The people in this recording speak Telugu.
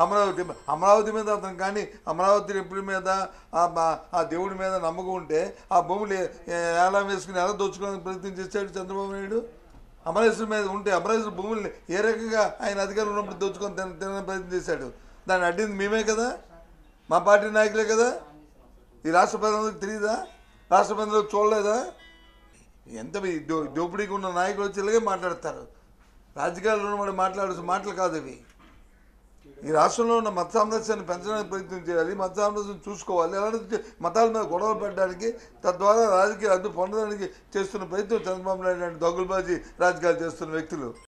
అమరావతి అమరావతి మీద అతను కానీ అమరావతి ఎప్పుడు మీద ఆ బ- ఆ దేవుడి మీద నమ్మకం ఉంటే ఆ భూములు ఏ- ఎలా వేసుకుని ఎలా దోచుకోవడానికి ప్రయత్నం చేశాడు చంద్రబాబు నాయుడు అమరేశ్వరం మీద ఉంటే అమరేశ్వరం భూముల్ని ఏ రకంగా ఆయన అధికారం ఉన్నప్పుడు దోచుకొని తిన తినడానికి ప్రయత్నం చేశాడు దాన్ని అడ్డింది మేమే కదా మా పార్టీ నాయకులే కదా ఈ రాష్ట్ర ప్రజలకు తెలియదా రాష్ట్ర ప్రజలకు చూడలేదా ఎంత మీ దో దోపిడీకి ఉన్న నాయకులు వచ్చి ఇలాగే మాట్లాడతారు రాజకీయాల్లో ఉన్నవాడు మాట్లాడాల్సిన మాటలు కాదు అవి ఈ రాష్ట్రంలో ఉన్న మత సామరస్యాన్ని పెంచడానికి ప్రయత్నం చేయాలి మత సామరస్యం చూసుకోవాలి అలాంటి మతాల మీద గొడవలు పెట్టడానికి తద్వారా రాజకీయ అడ్డు పొందడానికి చేస్తున్న ప్రయత్నం చంద్రబాబు నాయుడు లాంటి దొంగలబాజీ రాజకీయాలు చేస్తున్న వ్యక్తులు